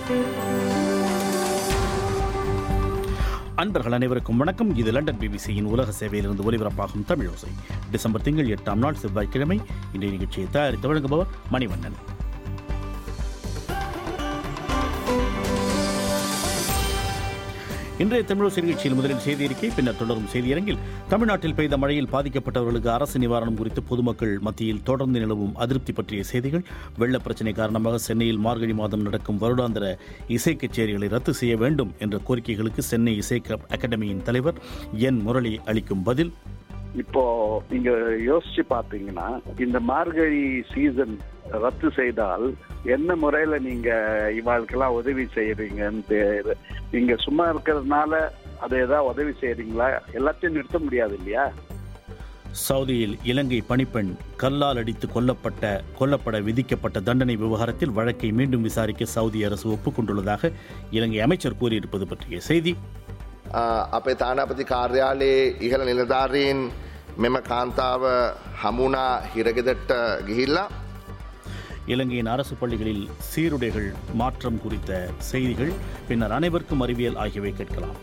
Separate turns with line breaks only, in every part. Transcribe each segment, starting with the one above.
அன்பர்கள் அனைவருக்கும் வணக்கம் இது லண்டன் பிபிசியின் உலக சேவையிலிருந்து ஒலிபரப்பாகும் தமிழோசை டிசம்பர் திங்கள் எட்டாம் நாள் செவ்வாய்க்கிழமை இன்றைய நிகழ்ச்சியை தயாரித்து வழங்குபவர் மணிவண்ணன் இன்றைய தமிழோசை நிகழ்ச்சியில் முதலில் செய்தி அறிக்கை பின்னர் தொடரும் செய்தியரங்கில் தமிழ்நாட்டில் பெய்த மழையில் பாதிக்கப்பட்டவர்களுக்கு அரசு நிவாரணம் குறித்து பொதுமக்கள் மத்தியில் தொடர்ந்து நிலவும் அதிருப்தி பற்றிய செய்திகள் வெள்ள பிரச்சினை காரணமாக சென்னையில் மார்கழி மாதம் நடக்கும் வருடாந்திர இசை கச்சேரிகளை ரத்து செய்ய வேண்டும் என்ற கோரிக்கைகளுக்கு சென்னை இசை அகாடமியின் தலைவர் என் முரளி அளிக்கும் பதில்
இப்போ நீங்க யோசிச்சு பாத்தீங்கன்னா இந்த மார்கழி சீசன் ரத்து செய்தால் என்ன முறையில நீங்க இவாளுக்கெல்லாம் உதவி செய்யறீங்கன்னு நீங்க சும்மா இருக்கிறதுனால அதை ஏதாவது உதவி செய்யறீங்களா எல்லாத்தையும் நிறுத்த முடியாது இல்லையா
சவுதியில் இலங்கை பணிப்பெண் கல்லால் அடித்து கொல்லப்பட்ட கொல்லப்பட விதிக்கப்பட்ட தண்டனை விவகாரத்தில் வழக்கை மீண்டும் விசாரிக்க சவுதி அரசு ஒப்புக்கொண்டுள்ளதாக இலங்கை அமைச்சர் கூறியிருப்பது பற்றிய செய்தி
අපේ තානාපති කාර්යාලයේ ඉහළ නිලධාරීන් මෙම කාන්තාව හමුණා හිරගෙදට ගිහිල්ලා
இலங்கையின் அரசு பள்ளிகளில் சீருடைகள் மாற்றம் குறித்த செய்திகள் பின்னர் அனைவருக்கும் அறிவியல் ஆகியவை கேட்கலாம்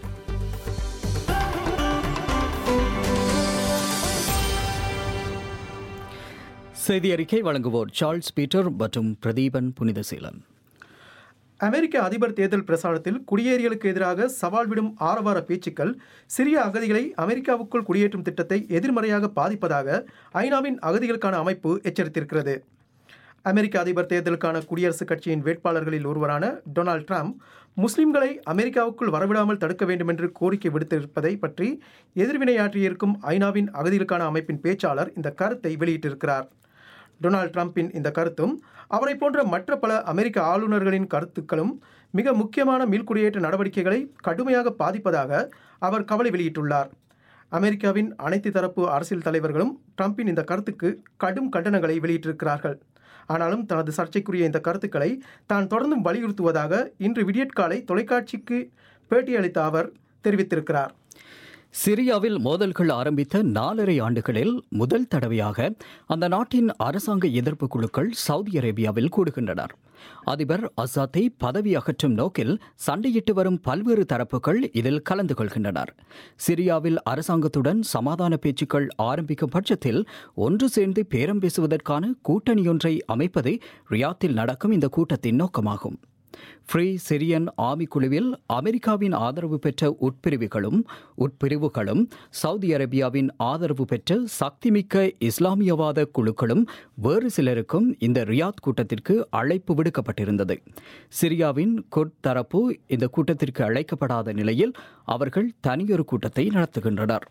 செய்தி அறிக்கை வழங்குவோர் சார்ல்ஸ் பீட்டர் மற்றும் பிரதீபன் புனிதசீலன்
அமெரிக்க அதிபர் தேர்தல் பிரசாரத்தில் குடியேறியலுக்கு எதிராக சவால் விடும் ஆரவார பேச்சுக்கள் சிறிய அகதிகளை அமெரிக்காவுக்குள் குடியேற்றும் திட்டத்தை எதிர்மறையாக பாதிப்பதாக ஐநாவின் அகதிகளுக்கான அமைப்பு எச்சரித்திருக்கிறது அமெரிக்க அதிபர் தேர்தலுக்கான குடியரசுக் கட்சியின் வேட்பாளர்களில் ஒருவரான டொனால்ட் ட்ரம்ப் முஸ்லிம்களை அமெரிக்காவுக்குள் வரவிடாமல் தடுக்க வேண்டும் என்று கோரிக்கை விடுத்திருப்பதை பற்றி எதிர்வினையாற்றியிருக்கும் ஐநாவின் அகதிகளுக்கான அமைப்பின் பேச்சாளர் இந்த கருத்தை வெளியிட்டிருக்கிறார் டொனால்ட் ட்ரம்பின் இந்த கருத்தும் அவரை போன்ற மற்ற பல அமெரிக்க ஆளுநர்களின் கருத்துக்களும் மிக முக்கியமான மீள்குடியேற்ற நடவடிக்கைகளை கடுமையாக பாதிப்பதாக அவர் கவலை வெளியிட்டுள்ளார் அமெரிக்காவின் அனைத்து தரப்பு அரசியல் தலைவர்களும் ட்ரம்பின் இந்த கருத்துக்கு கடும் கண்டனங்களை வெளியிட்டிருக்கிறார்கள் ஆனாலும் தனது சர்ச்சைக்குரிய இந்த கருத்துக்களை தான் தொடர்ந்தும் வலியுறுத்துவதாக இன்று விடியற்காலை தொலைக்காட்சிக்கு பேட்டியளித்த அவர் தெரிவித்திருக்கிறார்
சிரியாவில் மோதல்கள் ஆரம்பித்த நாலரை ஆண்டுகளில் முதல் தடவையாக அந்த நாட்டின் அரசாங்க எதிர்ப்பு குழுக்கள் சவுதி அரேபியாவில் கூடுகின்றனர் அதிபர் அசாத்தை பதவி அகற்றும் நோக்கில் சண்டையிட்டு வரும் பல்வேறு தரப்புகள் இதில் கலந்து கொள்கின்றனர் சிரியாவில் அரசாங்கத்துடன் சமாதான பேச்சுக்கள் அஆரம்பிக்கும் பட்சத்தில் ஒன்று சேர்ந்து பேரம் பேசுவதற்கான கூட்டணியொன்றை அமைப்பது ரியாத்தில் நடக்கும் இந்த கூட்டத்தின் நோக்கமாகும் ஃப்ரீ சிரியன் ஆர்மி குழுவில் அமெரிக்காவின் ஆதரவு பெற்ற உட்பிரிவுகளும் உட்பிரிவுகளும் சவுதி அரேபியாவின் ஆதரவு பெற்ற சக்திமிக்க இஸ்லாமியவாத குழுக்களும் வேறு சிலருக்கும் இந்த ரியாத் கூட்டத்திற்கு அழைப்பு விடுக்கப்பட்டிருந்தது சிரியாவின் குர்த் தரப்பு இந்த கூட்டத்திற்கு அழைக்கப்படாத நிலையில் அவர்கள் தனியொரு கூட்டத்தை நடத்துகின்றனர்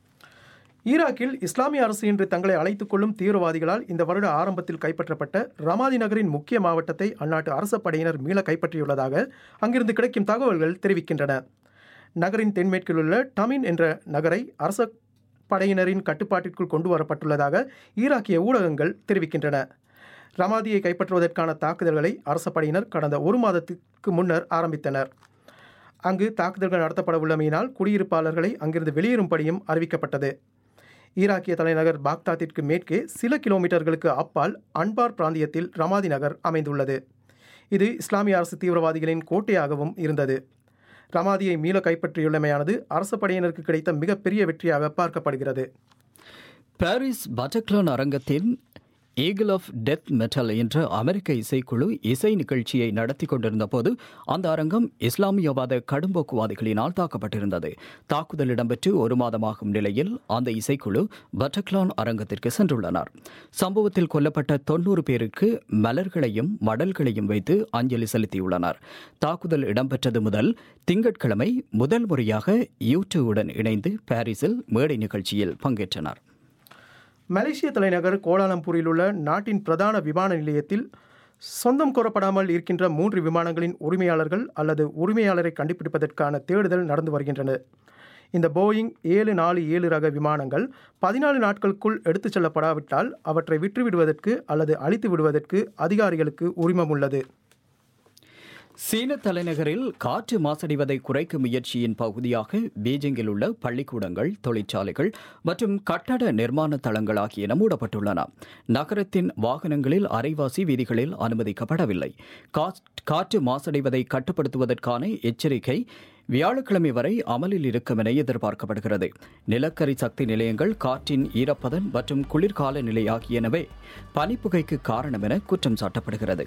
ஈராக்கில் இஸ்லாமிய அரசு என்று தங்களை அழைத்துக் கொள்ளும் தீவிரவாதிகளால் இந்த வருட ஆரம்பத்தில் கைப்பற்றப்பட்ட ரமாதி நகரின் முக்கிய மாவட்டத்தை அந்நாட்டு அரச படையினர் மீள கைப்பற்றியுள்ளதாக அங்கிருந்து கிடைக்கும் தகவல்கள் தெரிவிக்கின்றன நகரின் தென்மேற்கில் உள்ள டமின் என்ற நகரை அரச படையினரின் கட்டுப்பாட்டிற்குள் கொண்டு வரப்பட்டுள்ளதாக ஈராக்கிய ஊடகங்கள் தெரிவிக்கின்றன ரமாதியை கைப்பற்றுவதற்கான தாக்குதல்களை அரச படையினர் கடந்த ஒரு மாதத்துக்கு முன்னர் ஆரம்பித்தனர் அங்கு தாக்குதல்கள் நடத்தப்பட உள்ளமையினால் குடியிருப்பாளர்களை அங்கிருந்து வெளியேறும்படியும் அறிவிக்கப்பட்டது ஈராக்கிய தலைநகர் பாக்தாத்திற்கு மேற்கே சில கிலோமீட்டர்களுக்கு அப்பால் அன்பார் பிராந்தியத்தில் ரமாதி நகர் அமைந்துள்ளது இது இஸ்லாமிய அரசு தீவிரவாதிகளின் கோட்டையாகவும் இருந்தது ரமாதியை மீள கைப்பற்றியுள்ளமையானது அரசு படையினருக்கு கிடைத்த மிகப்பெரிய வெற்றியாக பார்க்கப்படுகிறது
பாரிஸ் பட்டக்லான் அரங்கத்தின் ஈகிள் ஆஃப் டெத் மெட்டல் என்ற அமெரிக்க இசைக்குழு இசை நிகழ்ச்சியை நடத்தி கொண்டிருந்த போது அந்த அரங்கம் இஸ்லாமியவாத கடும்போக்குவாதிகளினால் தாக்கப்பட்டிருந்தது தாக்குதல் இடம்பெற்று ஒரு மாதமாகும் நிலையில் அந்த இசைக்குழு பட்டக்லான் அரங்கத்திற்கு சென்றுள்ளனர் சம்பவத்தில் கொல்லப்பட்ட தொன்னூறு பேருக்கு மலர்களையும் மடல்களையும் வைத்து அஞ்சலி செலுத்தியுள்ளனர் தாக்குதல் இடம்பெற்றது முதல் திங்கட்கிழமை முதல் முறையாக யூடியூவுடன் இணைந்து பாரிஸில் மேடை நிகழ்ச்சியில் பங்கேற்றனர்
மலேசிய தலைநகர் கோலாலம்பூரில் உள்ள நாட்டின் பிரதான விமான நிலையத்தில் சொந்தம் கோரப்படாமல் இருக்கின்ற மூன்று விமானங்களின் உரிமையாளர்கள் அல்லது உரிமையாளரை கண்டுபிடிப்பதற்கான தேடுதல் நடந்து வருகின்றன இந்த போயிங் ஏழு நாலு ஏழு ரக விமானங்கள் பதினாலு நாட்களுக்குள் எடுத்துச் செல்லப்படாவிட்டால் அவற்றை விற்றுவிடுவதற்கு அல்லது அழித்து விடுவதற்கு அதிகாரிகளுக்கு உரிமம் உள்ளது
சீன தலைநகரில் காற்று மாசடைவதை குறைக்கும் முயற்சியின் பகுதியாக பீஜிங்கில் உள்ள பள்ளிக்கூடங்கள் தொழிற்சாலைகள் மற்றும் கட்டட நிர்மாண தளங்கள் ஆகியன மூடப்பட்டுள்ளன நகரத்தின் வாகனங்களில் அரைவாசி வீதிகளில் அனுமதிக்கப்படவில்லை காற்- காற்று மாசடைவதை கட்டுப்படுத்துவதற்கான எச்சரிக்கை வியாழக்கிழமை வரை அமலில் இருக்கும் என எதிர்பார்க்கப்படுகிறது நிலக்கரி சக்தி நிலையங்கள் காற்றின் ஈரப்பதன் மற்றும் குளிர்கால நிலை ஆகியனவே பனிப்புகைக்கு காரணம் என குற்றம் சாட்டப்படுகிறது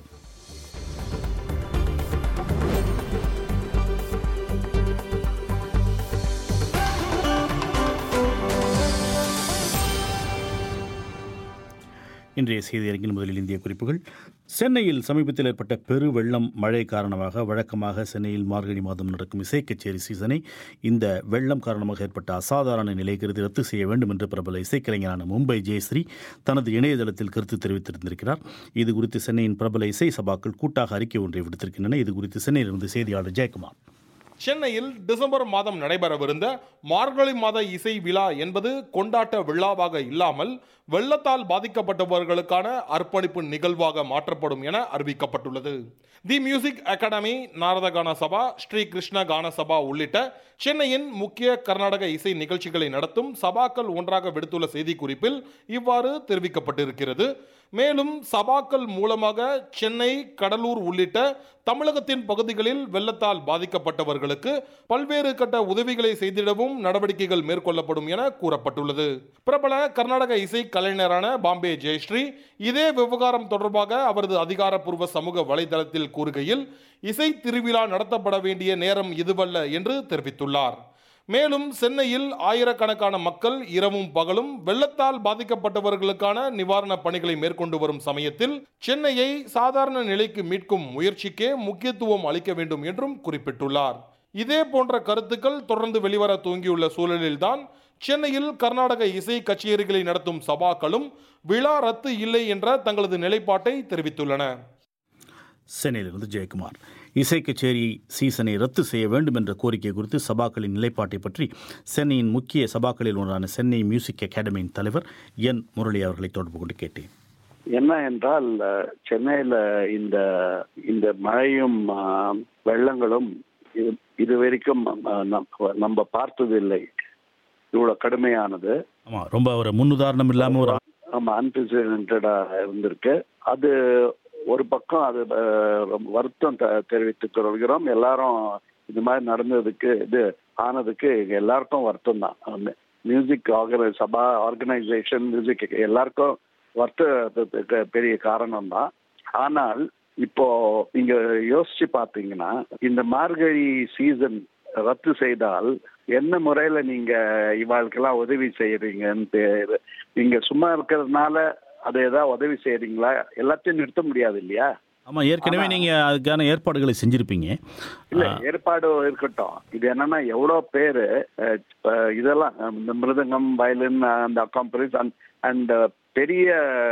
இன்றைய செய்தியரங்கில் முதலில் இந்திய குறிப்புகள் சென்னையில் சமீபத்தில் ஏற்பட்ட பெரு வெள்ளம் மழை காரணமாக வழக்கமாக சென்னையில் மார்கழி மாதம் நடக்கும் இசை கச்சேரி சீசனை இந்த வெள்ளம் காரணமாக ஏற்பட்ட அசாதாரண நிலை கருதி ரத்து செய்ய வேண்டும் என்று பிரபல இசைக்கலைஞரான மும்பை ஜெயஸ்ரீ தனது இணையதளத்தில் கருத்து தெரிவித்திருந்திருக்கிறார் இது குறித்து சென்னையின் பிரபல இசை சபாக்கள் கூட்டாக அறிக்கை ஒன்றை விடுத்திருக்கின்றன இது குறித்து சென்னையிலிருந்து செய்தியாளர் ஜெயக்குமார்
சென்னையில் டிசம்பர் மாதம் நடைபெறவிருந்த மார்கழி மாத இசை விழா என்பது கொண்டாட்ட விழாவாக இல்லாமல் வெள்ளத்தால் பாதிக்கப்பட்டவர்களுக்கான அர்ப்பணிப்பு நிகழ்வாக மாற்றப்படும் என அறிவிக்கப்பட்டுள்ளது the music academy Narada Gana Sabha Sri Krishna Gana Sabha உள்ளிட்ட சென்னையின் முக்கிய கர்நாடக இசை நிகழ்ச்சிகளை நடத்தும் சபாக்கள் ஒன்றாக விடுத்துள்ள செய்திக்குறிப்பில் இவ்வாறு தெரிவிக்கப்பட்டிருக்கிறது மேலும் சபாக்கள் மூலமாக சென்னை கடலூர் உள்ளிட்ட தமிழகத்தின் பகுதிகளில் வெள்ளத்தால் பாதிக்கப்பட்டவர்களுக்கு பல்வேறு கட்ட உதவிகளை செய்திடவும் நடவடிக்கைகள் மேற்கொள்ளப்படும் என கூறப்பட்டுள்ளது பிரபல கர்நாடக இசை கலைஞரான பாம்பே ஜெயஸ்ரீ இதே விவகாரம் தொடர்பாக அவரது அதிகாரப்பூர்வ சமூக வலைதளத்தில் கூறுகையில் இசை திருவிழா நடத்தப்பட வேண்டிய நேரம் இதுவல்ல என்று தெரிவித்துள்ளார் மேலும் சென்னையில் ஆயிரக்கணக்கான மக்கள் இரவும் பகலும் வெள்ளத்தால் பாதிக்கப்பட்டவர்களுக்கான நிவாரணப் பணிகளை மேற்கொண்டு வரும் சமயத்தில் சென்னையை சாதாரண நிலைக்கு மீட்கும் முயற்சிக்கே முக்கியத்துவம் அளிக்க வேண்டும் என்றும் குறிப்பிட்டுள்ளார் இதே போன்ற கருத்துக்கள் தொடர்ந்து வெளிவர துவங்கியுள்ள சூழலில்தான் சென்னையில் கர்நாடக இசை கச்சேரிகளை நடத்தும் சபாக்களும் விழா ரத்து இல்லை என்ற தங்களது நிலைப்பாட்டை தெரிவித்துள்ளன
சென்னையிலிருந்து ஜெயக்குமார் இசை கச்சேரி சீசனை ரத்து செய்ய வேண்டும் என்ற கோரிக்கை குறித்து சபாக்களின் நிலைப்பாட்டை பற்றி சென்னையின் முக்கிய சபாக்களில் ஒன்றான சென்னை மியூசிக் அகாடமியின் தலைவர் என் முரளி அவர்களை தொடர்பு கொண்டு கேட்டேன்
என்ன என்றால் அஹ், சென்னையில இந்த இந்த மழையும் அஹ், வெள்ளங்களும் இது- இதுவரைக்கும் அஹ், நம்- நம்ம பார்த்ததில்லை இவ்வளவு கடுமையானது
ஆமாம் ரொம்ப ஒரு முன்னுதாரணம் இல்லாமல் ஒரு
ஆமா அன்பிரசிடென்டா இருந்திருக்கு அது ஒரு பக்கம் அது அஹ், ரொம்ப வருத்தம் தெ- தெரிவித்துக் கொள்கிறோம் எல்லாரும் இது மாதிரி நடந்ததுக்கு இது ஆனதுக்கு எங்க எல்லாருக்கும் வருத்தம் தான் மியூசிக் ஆர்கனை சபா ஆர்கனைசேஷன் மியூசிக் எல்லாருக்கும் வருத்தத்துக்கு பெரிய காரணம் தான் ஆனால் இப்போ நீங்க யோசிச்சு பார்த்தீங்கன்னா இந்த மார்கழி சீசன் ரத்து செய்தால் என்ன முறையில நீங்க இவாளுக்கெல்லாம் உதவி செய்யறீங்கன்னு தெ- நீங்க சும்மா இருக்கிறதுனால அதை ஏதாவது உதவி செய்யறீங்களா எல்லாத்தையும் நிறுத்த முடியாது இல்லையா
ஆமாம் ஏற்கனவே நீங்கள் அதுக்கான ஏற்பாடுகளை செஞ்சுருப்பீங்க
இல்ல ஏற்பாடு இருக்கட்டும் இது என்னன்னா எவ்வளவு பேரு அஹ், அஹ், இதெல்லாம் அஹ், இந்த மிருதங்கம் வயலின் அந்த அக்காம்பரிஸ் அண்ட் பெரிய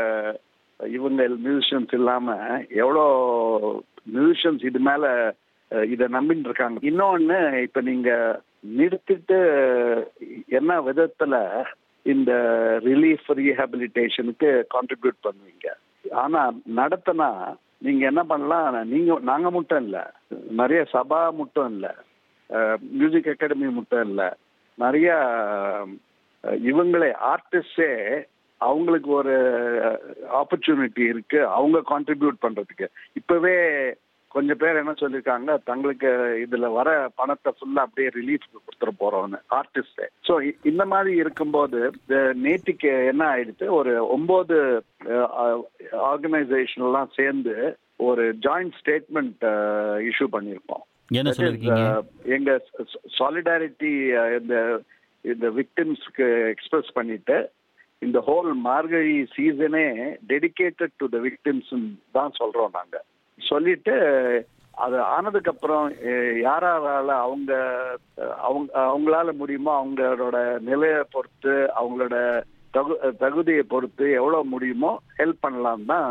இவங்க மியூசிஷியன்ஸ் இல்லாம எவ்வளோ மியூசிஷியன்ஸ் இது மேல அஹ், இதை நம்பின்னு இருக்காங்க இன்னொன்னு இப்ப நீங்க நிறுத்திட்டு என்ன விதத்துல இந்த ரிலீஃப் ரீஹாபிலிட்டேஷனுக்கு கான்ட்ரிபியூட் பண்ணுவீங்க ஆனா நடத்தினா நீங்க என்ன பண்ணலாம் நீங்க நாங்க மட்டும் இல்ல நிறைய சபா மட்டும் இல்ல மியூசிக் அகாடமி மட்டும் இல்ல நிறைய அஹ், இவங்களே ஆர்டிஸ்டே அவங்களுக்கு ஒரு ஆப்பர்ச்சுனிட்டி இருக்கு அவங்க கான்ட்ரிபியூட் பண்றதுக்கு இப்பவே கொஞ்சம் பேர் என்ன சொல்லியிருக்காங்க தங்களுக்கு இதுல வர பணத்தை ஃபுல்லா அப்படியே ரிலீஃப் கொடுத்துட போறோம்னு ஆர்டிஸ்ட் ஸோ இந்த மாதிரி இருக்கும்போது இந்த நேற்றுக்கு என்ன ஆயிடுச்சு ஒரு ஒன்பது ஆர்கனைசேஷன்லாம் சேர்ந்து ஒரு ஜாயிண்ட் ஸ்டேட்மெண்ட் இஷ்யூ பண்ணியிருக்கோம்
என்ன
That is,
சொல்லியிருக்கீங்க
uh, எங்க சாலிடாரிட்டி இந்த இந்த விக்டிம்ஸ்க்கு எக்ஸ்பிரஸ் பண்ணிட்டு இந்த ஹோல் மார்கழி சீசனே டெடிகேட்டட் டு த விக்டிம்ஸ் தான் சொல்றோம் நாங்க சொல்லிட்டு அது ஆனதுக்கு அப்புறம் அஹ், யாரால அவங்க அஹ், அவங்க அவங்களால முடியுமோ அவங்களோட நிலையை பொறுத்து அவங்களோட தகு தகுதியை பொறுத்து எவ்வளவு முடியுமோ ஹெல்ப் பண்ணலாம் தான்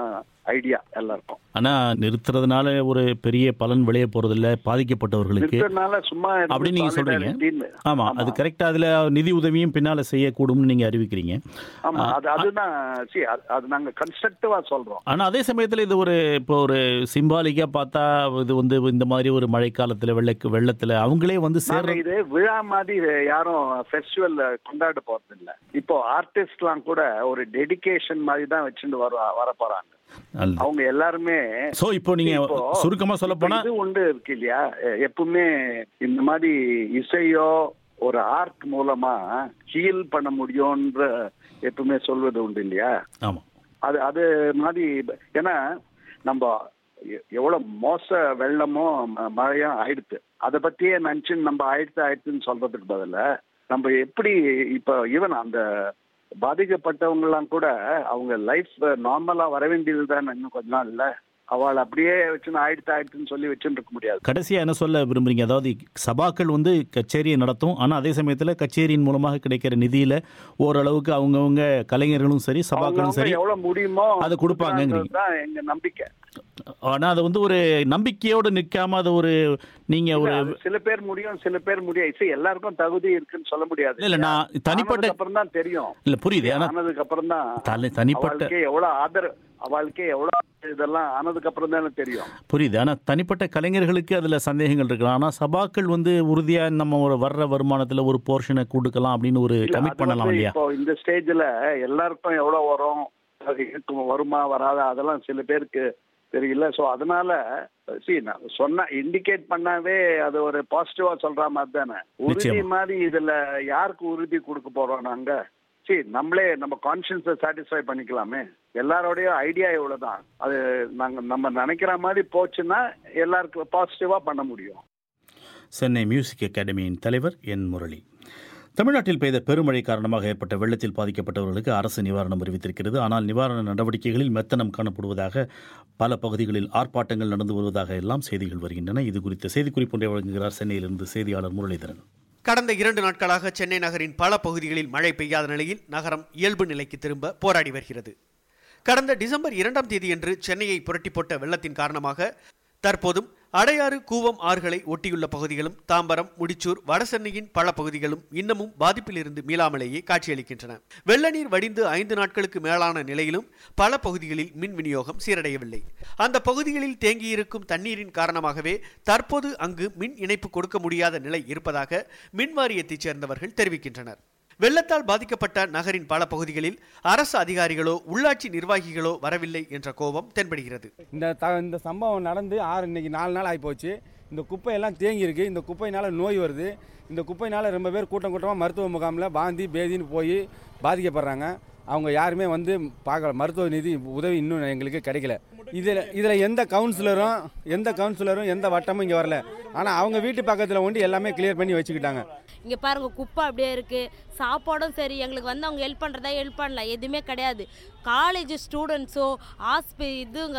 ஐடியா எல்லாருக்கும்
ஆனா நிறுத்துறதுனால ஒரு பெரிய பலன் விளைய போறதில்ல பாதிக்கப்பட்டவர்களுக்கு
நிறுத்தனால சும்மா இருந்து
அப்படி நீங்க சொல்றீங்க
solidarity-ன்னு.
ஆமா அது கரெக்டா அதுல நிதி உதவியும் பின்னால செய்யக்கூடும்னு நீங்க அறிவிக்கிறீங்க
ஆமா அது அதுதான் see, அது- அது நாங்க கன்ஸ்ட்ரக்டிவா சொல்றோம்
ஆனா அதே சமயத்துல இது ஒரு இப்போ ஒரு சிம்பாலிக்கா பார்த்தா இது வந்து இந்த மாதிரி ஒரு மழைக்காலத்துல வெள்ள வெள்ளத்துல அவங்களே வந்து
நாங்க
சேர்ற
இது விழா மாதிரி யாரும் ஃபெஸ்டிவல் கொண்டாட போறது இல்ல இப்போ ஆர்டிஸ்ட்லாம் கூட ஒரு டெடிகேஷன் மாதிரி தான் வச்சுட்டு வர வர போறாங்க
நல்லது.
அவங்க எல்லாருமே
சோ இப்போ நீங்க
இப்போ
சுருக்கமா சொல்ல போனா
இது உண்டு இருக்கு இல்லையா எ- எப்பவுமே இந்த மாதிரி இசையோ ஒரு ஆர்ட் மூலமா ஹீல் பண்ண முடியும்ன்ற எப்பவுமே சொல்வது உண்டு இல்லையா
ஆமா
அது அது மாதிரி ஏன்னா நம்ம எ- எவ்வளவு மோச வெள்ளமோ ம- மழையும் ஆயிடுத்து அதை பத்தியே நினைச்சு நம்ம ஆயிடுத்து ஆயிடுத்துன்னு சொல்றதுக்கு பதிலா நம்ம எப்படி இப்ப ஈவன் அந்த பாதிக்கப்பட்டவங்க எல்லாம் கூட அவங்க லைஃப் நார்மலா வர வேண்டியது தானே இன்னும் கொஞ்ச நாள்ல அவள் அப்படியே வச்சு ஆயிடுத்து ஆயிடுத்துன்னு சொல்லி வச்சுட்டு இருக்க முடியாது
கடைசியா என்ன சொல்ல விரும்புறீங்க அதாவது சபாக்கள் வந்து கச்சேரியை நடத்தும் ஆனா அதே சமயத்துல கச்சேரியின் மூலமாக கிடைக்கிற நிதியில ஓரளவுக்கு அவங்கவங்க கலைஞர்களும் சரி சபாக்களும்
அவங்க
சரி
எவ்வளவு முடியுமோ
அதை கொடுப்பாங்கங்கிறீங்க.
தான் எங்க நம்பிக்கை
ஆனா அது வந்து ஒரு நம்பிக்கையோடு நிற்காம அது ஒரு நீங்க ஒரு
இல்ல, அது சில பேர் முடியும் சில பேர் முடியாது சரி, எல்லாருக்கும் தகுதி இருக்குன்னு சொல்ல முடியாது
இல்ல, இல்ல, நான் தனிப்பட்ட-
அப்புறம் தான் தெரியும்
இல்ல புரியுது ஆனா
ஆனதுக்கு அப்புறம் தான்
தனி- தனிப்பட்ட
அவளுக்கே எவ்வளவு ஆதரவு அவளுக்கே எவ்வளவு இதெல்லாம் ஆனதுக்கு அப்புறம் தானே தெரியும்
புரியுது ஆனா தனிப்பட்ட கலைஞர்களுக்கு அதுல சந்தேகங்கள் இருக்கலாம் ஆனா சபாக்கள் வந்து உறுதியா நம்ம ஒரு வர்ற வருமானத்துல ஒரு போர்ஷனை கொடுக்கலாம் அப்படின்னு ஒரு
இல்ல,
கமிட்
அது
பண்ணலாம்
வந்து
இல்லையா
இப்போ இந்த ஸ்டேஜ்ல எல்லாருக்கும் எவ்வளவு வரும் அது இருக்கும் வருமா வராதா அதெல்லாம் சில பேருக்கு தெரியல சோ அதனால சி நான் சொன்ன இண்டிகேட் பண்ணாவே அது ஒரு பாசிட்டிவா சொல்ற மாதிரி தானே உறுதி
நிச்சயமா.
மாதிரி இதுல யாருக்கு உறுதி கொடுக்க போறோம் நாங்க சி நம்மளே நம்ம கான்சியன்ஸை சாட்டிஸ்ஃபை பண்ணிக்கலாமே எல்லாரோடைய ஐடியா இவ்வளவுதான் அது நாங்க நம்ம நினைக்கிற மாதிரி போச்சுன்னா எல்லாருக்கும் பாசிட்டிவா பண்ண முடியும்
சென்னை மியூசிக் அகாடமியின் தலைவர் என் முரளி தமிழ்நாட்டில் பெய்த பெருமழை காரணமாக ஏற்பட்ட வெள்ளத்தில் பாதிக்கப்பட்டவர்களுக்கு அரசு நிவாரணம் அறிவித்திருக்கிறது ஆனால் நிவாரண நடவடிக்கைகளில் மெத்தனம் காணப்படுவதாக பல பகுதிகளில் ஆர்ப்பாட்டங்கள் நடந்து வருவதாக எல்லாம் செய்திகள் வருகின்றன இது குறித்த செய்திக்குறிப்பு ஒன்றை வழங்குகிறார் சென்னையிலிருந்து செய்தியாளர் முரளிதரன்
கடந்த இரண்டு நாட்களாக சென்னை நகரின் பல பகுதிகளில் மழை பெய்யாத நிலையில் நகரம் இயல்பு நிலைக்கு திரும்ப போராடி வருகிறது கடந்த டிசம்பர் இரண்டாம் தேதியன்று சென்னையை புரட்டி போட்ட வெள்ளத்தின் காரணமாக தற்போதும் அடையாறு கூவம் ஆறுகளை ஒட்டியுள்ள பகுதிகளும் தாம்பரம் முடிச்சூர் வடசென்னையின் பல பகுதிகளும் இன்னமும் பாதிப்பிலிருந்து மீளாமலேயே காட்சியளிக்கின்றன வெள்ள நீர் வடிந்து ஐந்து நாட்களுக்கு மேலான நிலையிலும் பல பகுதிகளில் மின் விநியோகம் சீரடையவில்லை அந்த பகுதிகளில் தேங்கியிருக்கும் தண்ணீரின் காரணமாகவே தற்போது அங்கு மின் இணைப்பு கொடுக்க முடியாத நிலை இருப்பதாக மின் வாரியத்தைச் சேர்ந்தவர்கள் தெரிவிக்கின்றனர் வெள்ளத்தால் பாதிக்கப்பட்ட நகரின் பல பகுதிகளில் அரசு அதிகாரிகளோ உள்ளாட்சி நிர்வாகிகளோ வரவில்லை என்ற கோபம் தென்படுகிறது
இந்த த இந்த சம்பவம் நடந்து ஆறு இன்னைக்கு நாலு நாள் ஆகிப்போச்சு இந்த குப்பையெல்லாம் தேங்கி இருக்கு இந்த குப்பையினால் நோய் வருது இந்த குப்பையினால் ரொம்ப பேர் கூட்டம் கூட்டமாக மருத்துவ முகாமில் வாந்தி பேதின்னு போய் பாதிக்கப்படுறாங்க அவங்க யாருமே வந்து பார்க்கல மருத்துவ நிதி உதவி இன்னும் எங்களுக்கு கிடைக்கல இதில் இதில் எந்த கவுன்சிலரும் எந்த கவுன்சிலரும் எந்த வட்டமும் இங்கே வரல ஆனால் அவங்க வீட்டு பக்கத்தில் ஒண்டி எல்லாமே கிளியர் பண்ணி வச்சுக்கிட்டாங்க
இங்கே பாருங்க குப்பை அப்படியே இருக்குது சாப்பாடும் சரி எங்களுக்கு வந்து அவங்க ஹெல்ப் பண்ணுறதா ஹெல்ப் பண்ணல எதுவுமே கிடையாது காலேஜ் ஸ்டூடெண்ட்ஸோ ஹாஸ்பி இதுங்க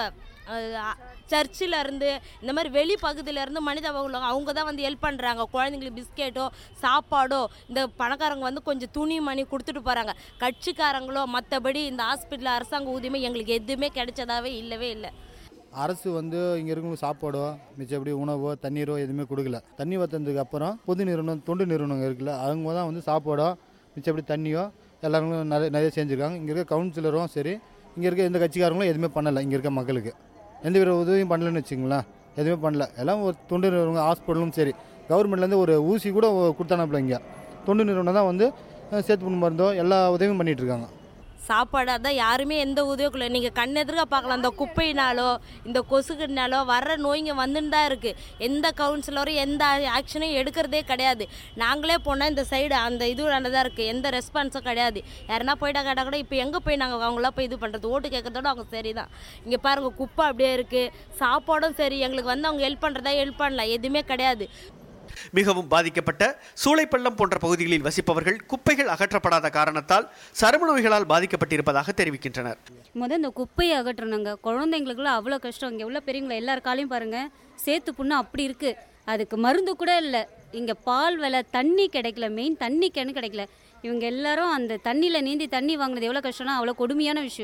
சர்ச்சில் இருந்து இந்த மாதிரி வெளி பகுதியில இருந்து மனித உள்ளவங்க அவங்க தான் வந்து ஹெல்ப் பண்ணுறாங்க குழந்தைங்களுக்கு பிஸ்கெட்டோ சாப்பாடோ இந்த பணக்காரங்க வந்து கொஞ்சம் துணி மணி கொடுத்துட்டு போகிறாங்க கட்சிக்காரங்களோ மற்றபடி இந்த ஹாஸ்பிட்டல் அரசாங்க ஊதியமே எங்களுக்கு எதுவுமே கிடைச்சதாவே இல்லவே இல்லை
அரசு வந்து இங்கே இருக்கவங்களுக்கு சாப்பாடோ மிச்சப்படி உணவோ தண்ணீரோ எதுவுமே கொடுக்கல தண்ணி வந்ததுக்கு அப்புறம் பொது நிறுவனம் தொண்டு நிறுவனங்கள் இருக்குல்ல அவங்க தான் வந்து சாப்பாடோ மிச்சப்படி தண்ணியோ எல்லாரும் நிறைய நிறைய செஞ்சுருக்காங்க இங்கே இருக்க கவுன்சிலரும் சரி இங்கே இருக்க எந்த கட்சிக்காரங்களும் எதுவுமே பண்ணலை இங்கே இருக்க மக்களுக்கு எந்த வித உதவியும் பண்ணலன்னு வச்சுங்களேன் எதுவுமே பண்ணல எல்லாம் ஒரு தொண்டு நிறுவனம் ஹாஸ்பிட்டலும் சரி கவர்மெண்ட்லேருந்து ஒரு ஊசி கூட கொடுத்தானப்பில் இங்கே தொண்டு நிறுவனம் தான் வந்து அஹ், சேத்து புண் மருந்தோ எல்லா உதவியும் பண்ணிட்டு இருக்காங்க
சாப்பாடு அதான் யாருமே எந்த உதவிக்குள்ள நீங்கள் கண்ணெதிர்க்க பார்க்கலாம் இந்த குப்பையினாலோ இந்த கொசுக்குனாலோ வர்ற நோய்ங்க வந்துன்னு தான் இருக்குது எந்த கவுன்சிலரும் எந்த ஆக்ஷனும் எடுக்கிறதே கிடையாது நாங்களே போனால் இந்த சைடு அந்த இது தான் இருக்குது எந்த ரெஸ்பான்ஸும் கிடையாது யாருன்னா போயிட்டா கேட்டால் கூட இப்போ எங்கே போய் நாங்கள் அவங்களாம் போய் இது பண்ணுறது ஓட்டு கேட்கறதோட அவங்க சரி தான் இங்கே பாருங்கள் குப்பை அப்படியே இருக்குது சாப்பாடும் சரி எங்களுக்கு வந்து அவங்க ஹெல்ப் பண்ணுறதா ஹெல்ப் பண்ணலாம் எதுவுமே கிடையாது
மிகவும் பாதிக்கப்பட்ட சூளைப்பள்ளம் போன்ற பகுதிகளில் வசிப்பவர்கள் குப்பைகள் அகற்றப்படாத காரணத்தால் சரும நோய்களால் பாதிக்கப்பட்டிருப்பதாக தெரிவிக்கின்றனர்
முத இந்த குப்பையை அகற்றணுங்க குழந்தைங்களுக்குலாம் அவ்வளோ கஷ்டம் இங்கே உள்ள பெரியவங்களை எல்லார் காலையும் பாருங்க சேத்து புண்ணு அப்படி இருக்கு அதுக்கு மருந்து கூட இல்லை இங்கே பால் விலை தண்ணி கிடைக்கல மெயின் தண்ணி கிணறு கிடைக்கல இவங்க எல்லாரும் அந்த தண்ணியில் நீந்தி தண்ணி வாங்கினது எவ்வளோ கஷ்டம்னா அவ்வளோ கொடுமையான விஷயம்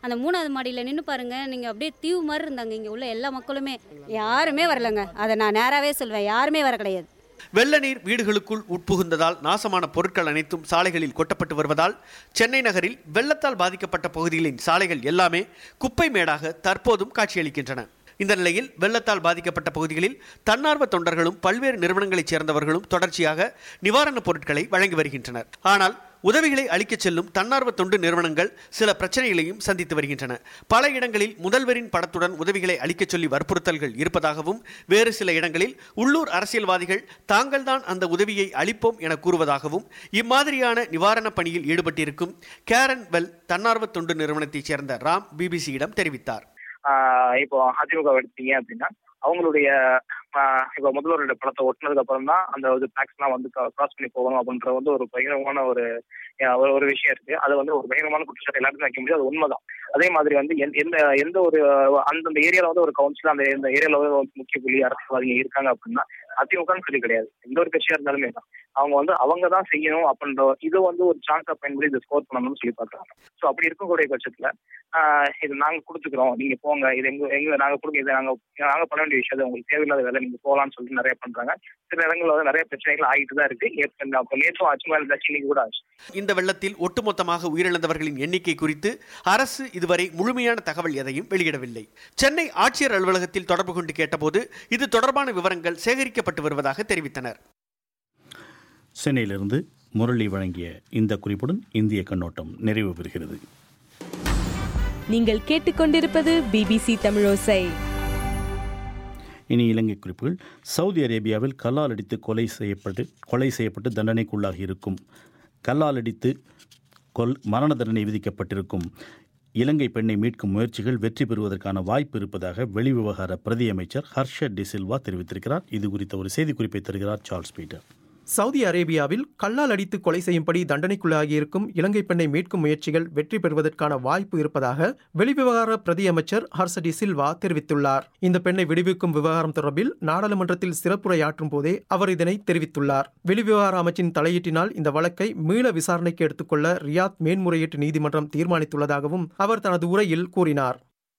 அந்த மூணாவது மாடியில் நின்று பாருங்க நீங்கள் அப்படியே தீவு மாதிரி இருந்தாங்க இங்கே உள்ள எல்லா மக்களுமே யாருமே வரலங்க அதை நான் நேராகவே சொல்வேன் யாருமே வர கிடையாது
வெள்ள நீர் வீடுகளுக்குள் உட்புகுந்ததால் நாசமான பொருட்கள் அனைத்தும் சாலைகளில் கொட்டப்பட்டு வருவதால் சென்னை நகரில் வெள்ளத்தால் பாதிக்கப்பட்ட பகுதிகளின் சாலைகள் எல்லாமே குப்பை மேடாக தற்போதும் காட்சியளிக்கின்றன இந்த நிலையில் வெள்ளத்தால் பாதிக்கப்பட்ட பகுதிகளில் தன்னார்வ தொண்டர்களும் பல்வேறு நிறுவனங்களைச் சேர்ந்தவர்களும் தொடர்ச்சியாக நிவாரணப் பொருட்களை வழங்கி வருகின்றனர் ஆனால் உதவிகளை அளிக்கச் செல்லும் தன்னார்வ தொண்டு நிறுவனங்கள் சில பிரச்சனைகளையும் சந்தித்து வருகின்றன பல இடங்களில் முதல்வரின் படத்துடன் உதவிகளை அளிக்கச் சொல்லி வற்புறுத்தல்கள் இருப்பதாகவும் வேறு சில இடங்களில் உள்ளூர் அரசியல்வாதிகள் தாங்கள்தான் அந்த உதவியை அளிப்போம் என கூறுவதாகவும் இம்மாதிரியான நிவாரணப் பணியில் ஈடுபட்டிருக்கும் கேரன் வெல் தன்னார்வ தொண்டு நிறுவனத்தைச் சேர்ந்த ராம் பிபிசியிடம் தெரிவித்தார்
ஆஹ் இப்போ அதிமுக எடுத்தீங்க அப்படின்னா அவங்களுடைய ஆஹ் இப்போ முதல்வருடைய படத்தை ஒட்டினதுக்கு அப்புறம் தான் அந்த இது டேக்ஸ் எல்லாம் வந்து கிராஸ் பண்ணி போகணும் அப்படின்ற வந்து ஒரு பயங்கரமான ஒரு ஆஹ் ஒரு ஒரு விஷயம் இருக்கு அது வந்து ஒரு பயங்கரமான குற்றச்சாட்டு எல்லாருக்கும் வைக்க முடியாது அது உண்மைதான் அதே மாதிரி வந்து எந்த- எந்த எந்த ஒரு அந்தந்த ஏரியால வந்து ஒரு கவுன்சிலர் அந்த இந்த ஏரியால வந்து ஒரு முக்கிய புள்ளி அரசியல்வாதிங்க இருக்காங்க அப்படின்னா அதிமுகன்னு சொல்லி கிடையாது எந்த ஒரு கட்சியா இருந்தாலுமே தான் அவங்க வந்து அவங்க தான் செய்யணும் அப்படின்ற இதை வந்து ஒரு சான்ஸா பயன்படுத்தி இதை ஸ்கோர் பண்ணணும்னு சொல்லி பார்க்கறாங்க ஸோ அப்படி இருக்கக்கூடிய பட்சத்துல ஆஹ் இது நாங்க கொடுத்துக்கிறோம் நீங்க போங்க இது எங்க எங்க நாங்க கொடுங்க இதை நாங்க நாங்க பண்ண வேண்டிய விஷயம் அது உங்களுக்கு தேவையில்லாத வேலை நீங்க போகலாம்னு சொல்லிட்டு நிறைய பண்றாங்க சில இடங்கள்ல வந்து நிறைய பிரச்சனைகள் ஆகிட்டு தான் இருக்கு ஏற்கனவே அப்ப நேற்றும் ஆச்சு மேல இருந்தாச்சு இன்னைக்கு கூட ஆச்சு
இந்த வெள்ளத்தில் ஒட்டுமொத்தமாக உயிரிழந்தவர்களின் எண்ணிக்கை குறித்து அரசு இதுவரை முழுமையான தகவல் எதையும் வெளியிடவில்லை சென்னை ஆட்சியர் அலுவலகத்தில் தொடர்பு கொண்டு கேட்டபோது இது தொடர்பான விவரங்கள் சேகரிக்கப்பட்டு வருவதாக தெரிவித்தனர்
சென்னையிலிருந்து முரளி வழங்கிய இந்த குறிப்புடன் இந்திய கண்ணோட்டம் நிறைவு பெறுகிறது
நீங்கள் கேட்டுக்கொண்டிருப்பது பிபிசி தமிழோசை
இனி இலங்கை குறிப்புகள் சவுதி அரேபியாவில் கல்லால் அடித்து கொலை செய்யப்பட்டு கொலை செய்யப்பட்டு தண்டனைக்குள்ளாகி இருக்கும் கல்லால் அடித்து கொல் மரண தண்டனை விதிக்கப்பட்டிருக்கும் இலங்கை பெண்ணை மீட்கும் முயற்சிகள் வெற்றி பெறுவதற்கான வாய்ப்பு இருப்பதாக வெளிவிவகார பிரதி அமைச்சர் ஹர்ஷ டிசில்வா தெரிவித்திருக்கிறார் இது குறித்த ஒரு செய்திக்குறிப்பை தருகிறார் சார்ல்ஸ் பீட்டர்
சவுதி அரேபியாவில் கல்லால் அடித்து கொலை செய்யும்படி தண்டனைக்குள்ளாகியிருக்கும் இலங்கை பெண்ணை மீட்கும் முயற்சிகள் வெற்றி பெறுவதற்கான வாய்ப்பு இருப்பதாக வெளிவிவகார பிரதி அமைச்சர் ஹர்சடி சில்வா தெரிவித்துள்ளார் இந்த பெண்ணை விடுவிக்கும் விவகாரம் தொடர்பில் நாடாளுமன்றத்தில் சிறப்புரையாற்றும் போதே அவர் இதனை தெரிவித்துள்ளார் வெளிவிவகார அமைச்சின் தலையீட்டினால் இந்த வழக்கை மீள விசாரணைக்கு எடுத்துக்கொள்ள ரியாத் மேன்முறையீட்டு நீதிமன்றம் தீர்மானித்துள்ளதாகவும் அவர் தனது உரையில் கூறினார்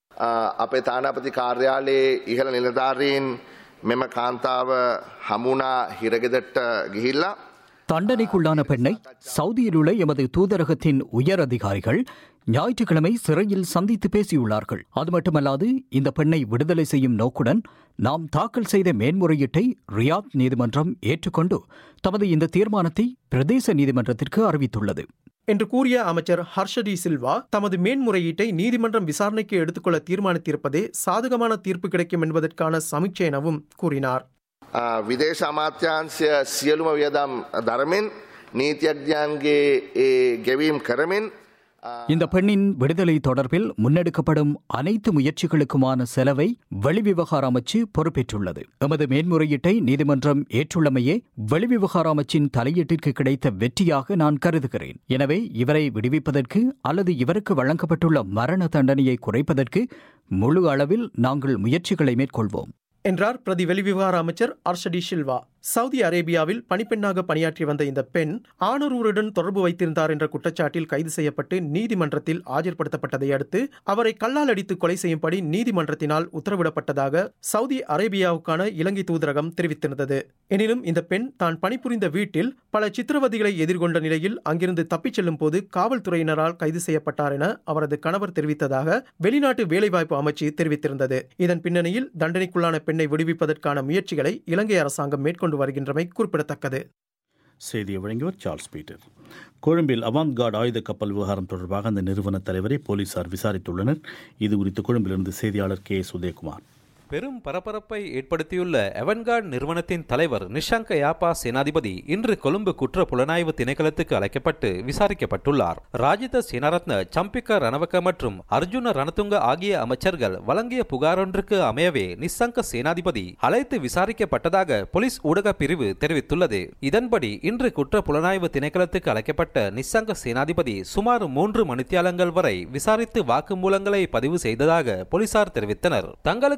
අපේ තානාපති කාර්යාලයේ ඉහළ නිලධාරීන් මෙම කාන්තාව හමුණා හිරගෙදට ගිහිල්ලා
தண்டனைக்குள்ளான பெண்ணை சவுதியில் உள்ள எமது தூதரகத்தின் உயர் அதிகாரிகள் ஞாயிற்றுக்கிழமை சிறையில் சந்தித்து பேசியுள்ளார்கள் அது மட்டுமல்லாது இந்த பெண்ணை விடுதலை செய்யும் நோக்குடன் நாம் தாக்கல் செய்த மேன்முறையீட்டை ரியாத் நீதிமன்றம் ஏற்றுக்கொண்டு தமது இந்த தீர்மானத்தை பிரதேச நீதிமன்றத்திற்கு அறிவித்துள்ளது
என்று கூறிய அமைச்சர் ஹர்ஷடி சில்வா தமது மேன்முறையீட்டை நீதிமன்றம் விசாரணைக்கு எடுத்துக்கொள்ள தீர்மானித்திருப்பதே சாதகமான தீர்ப்பு கிடைக்கும் என்பதற்கான சமீட்சை எனவும் கூறினார்
විදේශ අමාත්‍යංශය සියලුම වියදම් දරමින් නීතිඥයන්ගේ ඒ ගෙවීම් කරමින්
இந்த பெண்ணின் விடுதலை தொடர்பில் முன்னெடுக்கப்படும் அனைத்து முயற்சிகளுக்குமான செலவை வெளிவிவகார அமைச்சு பொறுப்பேற்றுள்ளது எமது மேன்முறையீட்டை நீதிமன்றம் ஏற்றுள்ளமையே வெளிவிவகார அமைச்சின் தலையீட்டிற்கு கிடைத்த வெற்றியாக நான் கருதுகிறேன் எனவே இவரை விடுவிப்பதற்கு அல்லது இவருக்கு வழங்கப்பட்டுள்ள மரண தண்டனையை குறைப்பதற்கு முழு அளவில் நாங்கள் முயற்சிகளை மேற்கொள்வோம்
என்றார் பிரதி வெளிவிவகார அமைச்சர் அர்ஷடி ஷில்வா சவுதி அரேபியாவில் பணிப்பெண்ணாக பணியாற்றி வந்த இந்த பெண் ஆணொருவருடன் தொடர்பு வைத்திருந்தார் என்ற குற்றச்சாட்டில் கைது செய்யப்பட்டு நீதிமன்றத்தில் ஆஜர்படுத்தப்பட்டதை அடுத்து அவரை கல்லால் அடித்து கொலை செய்யும்படி நீதிமன்றத்தினால் உத்தரவிடப்பட்டதாக சவுதி அரேபியாவுக்கான இலங்கை தூதரகம் தெரிவித்திருந்தது எனினும் இந்த பெண் தான் பணிபுரிந்த வீட்டில் பல சித்திரவதைகளை எதிர்கொண்ட நிலையில் அங்கிருந்து தப்பிச் செல்லும் போது காவல்துறையினரால் கைது செய்யப்பட்டார் என அவரது கணவர் தெரிவித்ததாக வெளிநாட்டு வேலைவாய்ப்பு அமைச்சு தெரிவித்திருந்தது இதன் பின்னணியில் தண்டனைக்குள்ளான பெண்ணை விடுவிப்பதற்கான முயற்சிகளை இலங்கை அரசாங்கம் மேற்கொண்டு வருகின்றமை குறிப்பிடத்தக்கது
செய்தியை வழங்கியவர் சார்ல்ஸ் பீட்டர் கொழும்பில் அவாந்த்கார்டு ஆயுத கப்பல் விவகாரம் தொடர்பாக அந்த நிறுவன தலைவரை போலீசார் விசாரித்துள்ளனர் இது குறித்து கொழும்பிலிருந்து செய்தியாளர் கே உதயகுமார்
பெரும் பரபரப்பை ஏற்படுத்தியுள்ள எவன்கார்ட் நிறுவனத்தின் தலைவர் நிஷாங்க யாப்பா சேனாதிபதி இன்று கொழும்பு குற்ற புலனாய்வு திணைக்களத்துக்கு அழைக்கப்பட்டு விசாரிக்கப்பட்டுள்ளார் ராஜித சேனாரத்ன சம்பிக்க ரணவக்க மற்றும் அர்ஜுன ரணதுங்க ஆகிய அமைச்சர்கள் வழங்கிய புகாரொன்றுக்கு அமையவே நிசங்க சேனாதிபதி அழைத்து விசாரிக்கப்பட்டதாக போலீஸ் ஊடக பிரிவு தெரிவித்துள்ளது இதன்படி இன்று குற்ற புலனாய்வு திணைக்களத்துக்கு அழைக்கப்பட்ட நிசங்க சேனாதிபதி சுமார் மூன்று மணித்தியாலங்கள் வரை விசாரித்து வாக்குமூலங்களை பதிவு செய்ததாக போலீசார் தெரிவித்தனர் தங்களுக்கு லஞ்சம்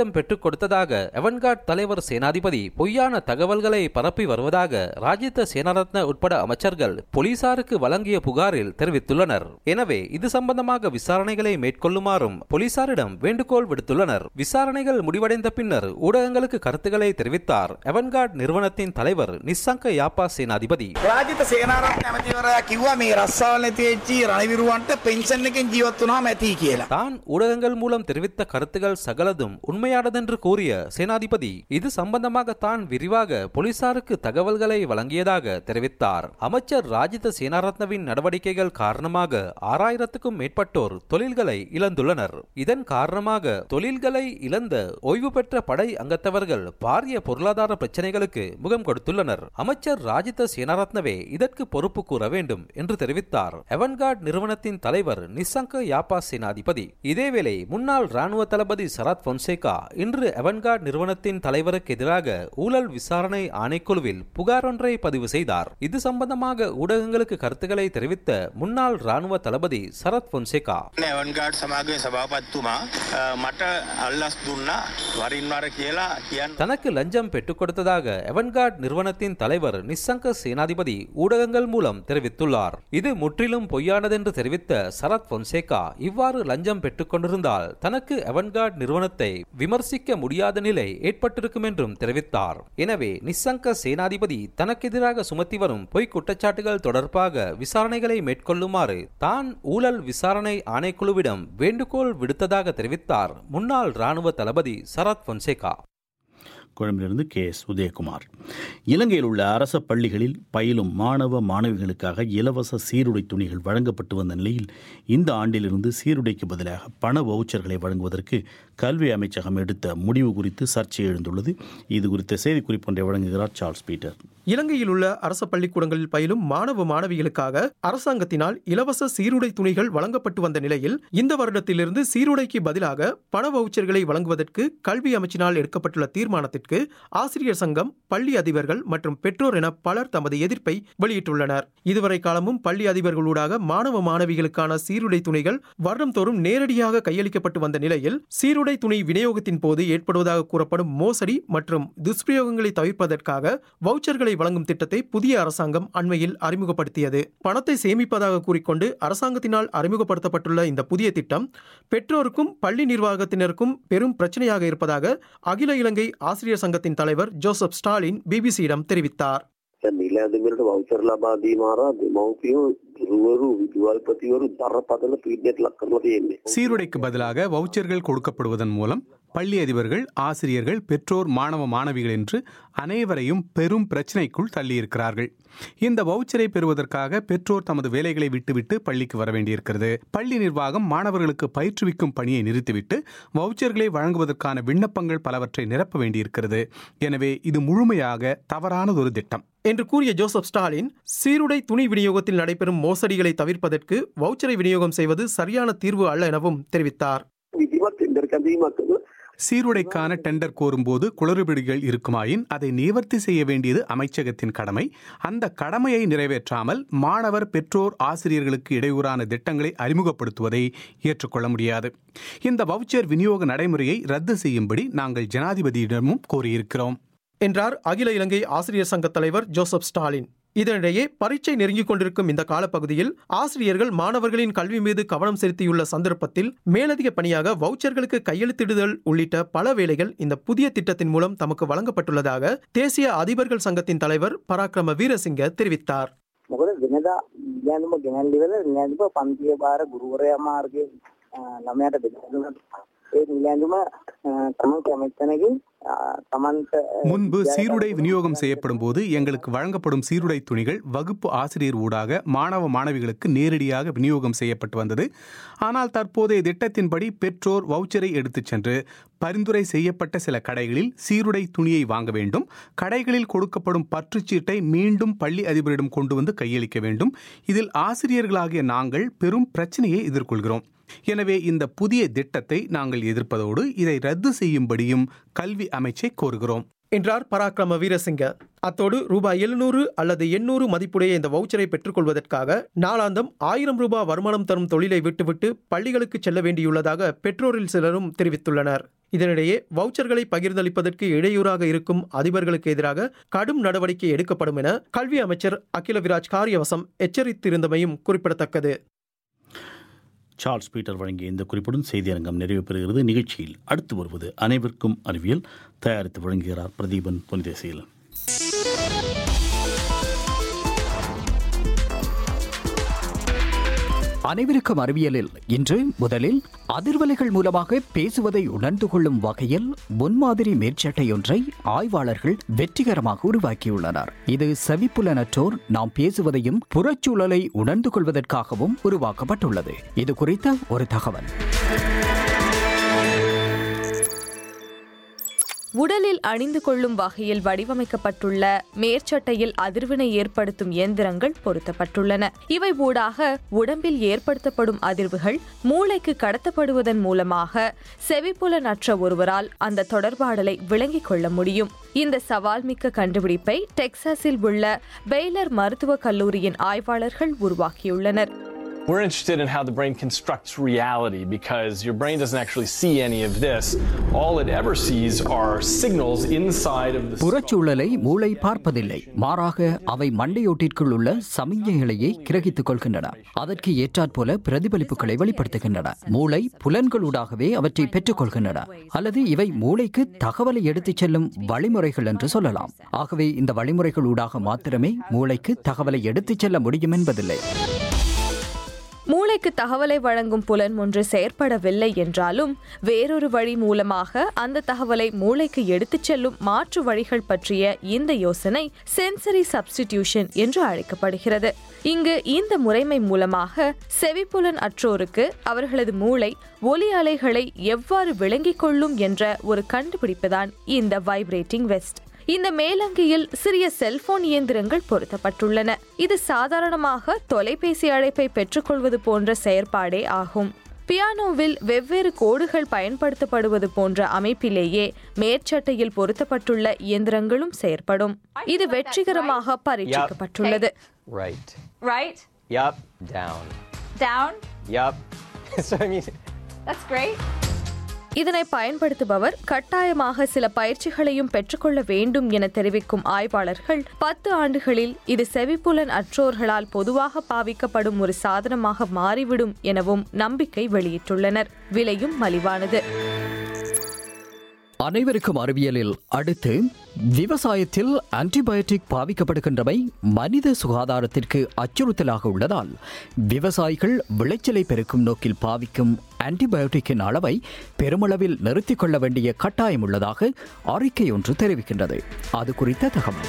லஞ்சம் பெற்றுக் கொடுத்ததாக எவன்கார்ட் தலைவர் சேனாதிபதி பொய்யான தகவல்களை பரப்பி வருவதாக ராஜித சேனாரத்ன உட்பட அமைச்சர்கள் போலீசாருக்கு வழங்கிய புகாரில் தெரிவித்துள்ளனர் எனவே இது சம்பந்தமாக விசாரணைகளை மேற்கொள்ளுமாறும் போலீசாரிடம் வேண்டுகோள் விடுத்துள்ளனர் விசாரணைகள் முடிவடைந்த பின்னர் ஊடகங்களுக்கு கருத்துக்களை தெரிவித்தார் எவன்கார்ட் நிறுவனத்தின் தலைவர் நிசங்க யாப்பா சேனாதிபதி
රාජිත සේනාරත්න ඇමතිවරයා කිව්වා මේ රස්සාවල් නැති වෙච්චි රණවිරුවන්ට පෙන්ෂන් එකෙන් ජීවත් වුණාම ඇති කියලා.
தான் ஊடகங்கள் மூலம் தெரிவித்த கருத்துகள் சகலதும் உண்மையானதென்று கூறிய சேனாதிபதி இது சம்பந்தமாக தான் விரிவாக போலீசாருக்கு தகவல்களை வழங்கியதாக தெரிவித்தார் அமைச்சர் ராஜித சேனாரத்னவின் நடவடிக்கைகள் காரணமாக ஆறாயிரத்துக்கும் மேற்பட்டோர் தொழில்களை இழந்துள்ளனர் இதன் காரணமாக தொழில்களை இழந்த ஓய்வு பெற்ற படை அங்கத்தவர்கள் பாரிய பொருளாதார பிரச்சனைகளுக்கு முகம் கொடுத்துள்ளனர் அமைச்சர் ராஜித சேனாரத்னவே இதற்கு பொறுப்பு கூற வேண்டும் என்று தெரிவித்தார் எவன்கார்ட் நிறுவனத்தின் தலைவர் நிசங்க யாப்பா சேனாதிபதி இதேவேளை முன்னாள் ராணுவ தளபதி சரத் பொன்சேகா இன்று எவன்கார்ட் நிறுவனத்தின் தலைவருக்கு எதிராக ஊழல் விசாரணை ஆணைக்குழுவில் புகார் ஒன்றை பதிவு செய்தார் இது சம்பந்தமாக ஊடகங்களுக்கு கருத்துக்களை தெரிவித்த முன்னாள் ராணுவ தளபதி சரத் பொன்சேகா
ඇවන්ගාඩ් සමාගය සභාපත්තුමා අ, මට අල්ලස් දුන්නා වරින්වර කියලා කියන්න
தனக்கு லஞ்சம் பெற்றுக் கொடுத்ததாக எவன்கார்ட் நிறுவனத்தின் தலைவர் நிசங்க சேனாதிபதி ஊடகங்கள் மூலம் தெரிவித்துள்ளார் இது முற்றிலும் பொய்யானதென்று தெரிவித்த சரத் பொன்சேகா இவ்வாறு லஞ்சம் பெற்றுக் கொண்டிருந்தால் தனக்கு எவன்கார்ட் நிறுவனத்தை விமர்சிக்க முடியாத நிலை ஏற்பட்டிருக்கும் என்றும் தெரிவித்தார் எனவே நிசங்க சேனாதிபதி தனக்கு எதிராக சுமத்தி வரும் பொய் குற்றச்சாட்டுகள் தொடர்பாக விசாரணைகளை மேற்கொள்ளுமாறு தான் ஊழல் விசாரணை ஆணைக்குழுவிடம் வேண்டுகோள் விடுத்ததாக தெரிவித்தார் முன்னாள் ராணுவ தளபதி சரத் பொன்சேகா
கொழும்பிலிருந்து கே எஸ் உதயகுமார் இலங்கையில் உள்ள அரச பள்ளிகளில் பயிலும் மாணவ மாணவிகளுக்காக இலவச சீருடை துணிகள் வழங்கப்பட்டு வந்த நிலையில் இந்த ஆண்டிலிருந்து சீருடைக்கு பதிலாக பண வவுச்சர்களை வழங்குவதற்கு கல்வி அமைச்சகம் எடுத்த முடிவு குறித்து சர்ச்சை எழுந்துள்ளது இது குறித்த செய்திக்குறிப்பு ஒன்றை வழங்குகிறார் சார்ல்ஸ் பீட்டர்
இலங்கையில் உள்ள அரச பள்ளிக்கூடங்களில் பயிலும் மாணவ மாணவிகளுக்காக அரசாங்கத்தினால் இலவச சீருடை துணிகள் வழங்கப்பட்டு வந்த நிலையில் இந்த வருடத்திலிருந்து சீருடைக்கு பதிலாக பண வவுச்சர்களை வழங்குவதற்கு கல்வி அமைச்சினால் எடுக்கப்பட்டுள்ள தீர்மானத்திற்கு ஆசிரியர் சங்கம் பள்ளி அதிபர்கள் மற்றும் பெற்றோர் என பலர் தமது எதிர்ப்பை வெளியிட்டுள்ளனர் இதுவரை காலமும் பள்ளி அதிபர்களூடாக மாணவ மாணவிகளுக்கான சீருடை துணிகள் வருடம்தோறும் நேரடியாக கையளிக்கப்பட்டு வந்த நிலையில் சீருடை துணி விநியோகத்தின் போது ஏற்படுவதாக கூறப்படும் மோசடி மற்றும் துஷ்பிரயோகங்களை தவிர்ப்பதற்காக வவுச்சர்களை வழங்கும் திட்டத்தை புதிய அரசாங்கம் அண்மையில் அறிமுகப்படுத்தியது பணத்தை சேமிப்பதாக கூறிக்கொண்டு அரசாங்கத்தினால் அறிமுகப்படுத்தப்பட்டுள்ள இந்த புதிய திட்டம் பெற்றோருக்கும் பள்ளி நிர்வாகத்தினருக்கும் பெரும் பிரச்சனையாக இருப்பதாக அகில இலங்கை ஆசிரியர் சங்கத்தின் தலைவர் ஜோசப் ஸ்டாலின் பிபிசியிடம் தெரிவித்தார்
නිල ඇදමට වෞචර් ලබා දීම හරහා දෙමව්පියෝ ගුරුවරු විදුහල්පතිවරු බරපතල පීඩනයට ලක් කරනවා තියෙන්නේ.
சீருடைக்கு பதிலாக வவுச்சர்கள் கொடுக்கப்படுவதன் மூலம் பள்ளி அதிபர்கள் ஆசிரியர்கள் பெற்றோர் மாணவ மாணவிகள் என்று அனைவரையும் பெரும் பிரச்சினைக்குள் தள்ளியிருக்கிறார்கள் இந்த வவுச்சரை பெறுவதற்காக பெற்றோர் தமது வேலைகளை விட்டுவிட்டு பள்ளிக்கு வர வேண்டியிருக்கிறது பள்ளி நிர்வாகம் மாணவர்களுக்கு பயிற்றுவிக்கும் பணியை நிறுத்திவிட்டு வவுச்சர்களை வழங்குவதற்கான விண்ணப்பங்கள் பலவற்றை நிரப்ப வேண்டியிருக்கிறது எனவே இது முழுமையாக தவறானதொரு திட்டம்
என்று கூறிய ஜோசப் ஸ்டாலின் சீருடை துணி விநியோகத்தில் நடைபெறும் மோசடிகளை தவிர்ப்பதற்கு வவுச்சரை விநியோகம் செய்வது சரியான தீர்வு அல்ல எனவும் தெரிவித்தார்
විදිවත් ටෙන්ඩර් කැඳීමක් කරන
சீருடைக்கான டெண்டர் கோரும்போது குளறுபடிகள் இருக்குமாயின் அதை நிவர்த்தி செய்ய வேண்டியது அமைச்சகத்தின் கடமை அந்த கடமையை நிறைவேற்றாமல் மாணவர் பெற்றோர் ஆசிரியர்களுக்கு இடையூறான திட்டங்களை அறிமுகப்படுத்துவதை ஏற்றுக்கொள்ள முடியாது இந்த வவுச்சர் விநியோக நடைமுறையை ரத்து செய்யும்படி நாங்கள் ஜனாதிபதியிடமும் கோரியிருக்கிறோம்
என்றார் அகில இலங்கை ஆசிரியர் சங்க தலைவர் ஜோசப் ஸ்டாலின் இதனிடையே பரீட்சை நெருங்கிக் கொண்டிருக்கும் இந்த காலப்பகுதியில் ஆசிரியர்கள் மாணவர்களின் கல்வி மீது கவனம் செலுத்தியுள்ள சந்தர்ப்பத்தில் மேலதிக பணியாக வவுச்சர்களுக்கு கையெழுத்திடுதல் உள்ளிட்ட பல வேலைகள் இந்த புதிய திட்டத்தின் மூலம் தமக்கு வழங்கப்பட்டுள்ளதாக தேசிய அதிபர்கள் சங்கத்தின் தலைவர் பராக்கிரம வீரசிங்க தெரிவித்தார்
මොකද වෙනදා ඉගැන්නුම ගෙනල්ලිවල නිලැඳුම පන්තිය භාර ගුරුවරයා මාර්ගය ළමයට බෙදදුනට ඒ නිලැඳුම තමන් කැමැත්තනකින් තමන්ට
முன்பு சீருடை விநியோகம் செய்யப்படும் போது எங்களுக்கு வழங்கப்படும் சீருடை துணிகள் வகுப்பு ஆசிரியர் ஊடாக மாணவ மாணவிகளுக்கு நேரடியாக விநியோகம் செய்யப்பட்டு வந்தது ஆனால் தற்போதைய திட்டத்தின்படி பெற்றோர் வவுச்சரை எடுத்துச் சென்று பரிந்துரை செய்யப்பட்ட சில கடைகளில் சீருடை துணியை வாங்க வேண்டும் கடைகளில் கொடுக்கப்படும் பற்றுச்சீட்டை மீண்டும் பள்ளி அதிபரிடம் கொண்டு வந்து கையளிக்க வேண்டும் இதில் ஆசிரியர்களாகிய நாங்கள் பெரும் பிரச்சனையை எதிர்கொள்கிறோம் எனவே இந்த புதிய திட்டத்தை நாங்கள் எதிர்ப்பதோடு இதை ரத்து செய்யும்படியும் கல்வி அமைச்சை கோருகிறோம்
என்றார் பராக்கிரம வீரசிங்க அத்தோடு ரூபாய் எழுநூறு அல்லது எண்ணூறு மதிப்புடைய இந்த வவுச்சரை பெற்றுக்கொள்வதற்காக நாளாந்தம் ஆயிரம் ரூபாய் வருமானம் தரும் தொழிலை விட்டுவிட்டு பள்ளிகளுக்கு செல்ல வேண்டியுள்ளதாக பெற்றோரில் சிலரும் தெரிவித்துள்ளனர் இதனிடையே வவுச்சர்களை பகிர்ந்தளிப்பதற்கு இடையூறாக இருக்கும் அதிபர்களுக்கு எதிராக கடும் நடவடிக்கை எடுக்கப்படும் என கல்வி அமைச்சர் அகில விராஜ் காரியவசம் எச்சரித்திருந்தமையும் குறிப்பிடத்தக்கது
சார்ல்ஸ் பீட்டர் வழங்கிய இந்த குறிப்புடன் செய்தியரங்கம் நிறைவு பெறுகிறது நிகழ்ச்சியில் அடுத்து வருவது அனைவருக்கும் அறிவியல் தயாரித்து வழங்குகிறார் பிரதீபன் புனிதசீலன்
அனைவருக்கும் அறிவியலில் இன்று முதலில் அதிர்வலைகள் மூலமாக பேசுவதை உணர்ந்து கொள்ளும் வகையில் முன்மாதிரி மேற்சட்டையொன்றை ஆய்வாளர்கள் வெற்றிகரமாக உருவாக்கியுள்ளனர் இது செவிப்புலனற்றோர் நாம் பேசுவதையும் புறச்சூழலை உணர்ந்து கொள்வதற்காகவும் உருவாக்கப்பட்டுள்ளது இது குறித்த ஒரு தகவல்
உடலில் அணிந்து கொள்ளும் வகையில் வடிவமைக்கப்பட்டுள்ள மேற்சட்டையில் அதிர்வினை ஏற்படுத்தும் இயந்திரங்கள் பொருத்தப்பட்டுள்ளன இவை ஊடாக உடம்பில் ஏற்படுத்தப்படும் அதிர்வுகள் மூளைக்கு கடத்தப்படுவதன் மூலமாக செவிப்புலனற்ற ஒருவரால் அந்த தொடர்பாடலை விளங்கிக் கொள்ள முடியும் இந்த சவால்மிக்க கண்டுபிடிப்பை டெக்சாஸில் உள்ள பெய்லர் மருத்துவக் கல்லூரியின் ஆய்வாளர்கள் உருவாக்கியுள்ளனர்
We're interested in how the brain constructs reality because your brain doesn't actually see any of this. All it ever sees are signals inside of the
புறச்சூழலை மூளை பார்ப்பதில்லை மாறாக அவை மண்டையோட்டிற்குள் உள்ள சமிஞ்ஞைகளையே கிரகித்துக் கொள்கின்றன அதற்கு ஏற்றாற்போல பிரதிபலிப்புகளை வெளிப்படுத்துகின்றன மூளை புலன்களூடாகவே அவற்றை பெற்றுக்கொள்கின்றன அல்லது இவை மூளைக்கு தகவலை எடுத்துச் செல்லும் வழிமுறைகள் என்று சொல்லலாம் ஆகவே இந்த வழிமுறைகளூடாக மாத்திரமே மூளைக்கு தகவலை எடுத்துச் செல்ல முடியும் என்பதில்லை
மூளைக்கு தகவலை வழங்கும் புலன் ஒன்று செயற்படவில்லை என்றாலும் வேறொரு வழி மூலமாக அந்த தகவலை மூளைக்கு எடுத்துச் செல்லும் மாற்று வழிகள் பற்றிய இந்த யோசனை சென்சரி சப்ஸ்டிடியூஷன் என்று அழைக்கப்படுகிறது இங்கு இந்த முறைமை மூலமாக செவிப்புலன் அற்றோருக்கு அவர்களது மூளை ஒலி அலைகளை எவ்வாறு விளங்கிக் கொள்ளும் என்ற ஒரு கண்டுபிடிப்புதான் இந்த வைப்ரேட்டிங் வெஸ்ட் இந்த மேலங்கியில் சிறிய செல்போன் இயந்திரங்கள் பொருத்தப்பட்டுள்ளன இது சாதாரணமாக தொலைபேசி அழைப்பை பெற்றுக்கொள்வது போன்ற செயற்பாடே ஆகும் பியானோவில் வெவ்வேறு கோடுகள் பயன்படுத்தப்படுவது போன்ற அமைப்பிலேயே மேற்சட்டையில் பொருத்தப்பட்டுள்ள இயந்திரங்களும் செயற்படும் இது வெற்றிகரமாக பரீட்சிக்கப்பட்டுள்ளது
Right.
Right?
Yup. Down.
Down?
Yup. so I mean,
That's great.
இதனை பயன்படுத்துபவர் கட்டாயமாக சில பயிற்சிகளையும் பெற்றுக்கொள்ள வேண்டும் என தெரிவிக்கும் ஆய்வாளர்கள் பத்து ஆண்டுகளில் இது செவிப்புலன் அற்றோர்களால் பொதுவாக பாவிக்கப்படும் ஒரு சாதனமாக மாறிவிடும் எனவும் நம்பிக்கை வெளியிட்டுள்ளனர் விலையும் மலிவானது
அனைவருக்கும் அறிவியலில் அடுத்து விவசாயத்தில் ஆன்டிபயோட்டிக் பாவிக்கப்படுகின்றமை மனித சுகாதாரத்திற்கு அச்சுறுத்தலாக உள்ளதால் விவசாயிகள் விளைச்சலை பெருக்கும் நோக்கில் பாவிக்கும் ஆன்டிபயோட்டிக்கின் அளவை பெருமளவில் நிறுத்திக் கொள்ள வேண்டிய கட்டாயம் உள்ளதாக அறிக்கை ஒன்று தெரிவிக்கின்றது அது குறித்த தகவல்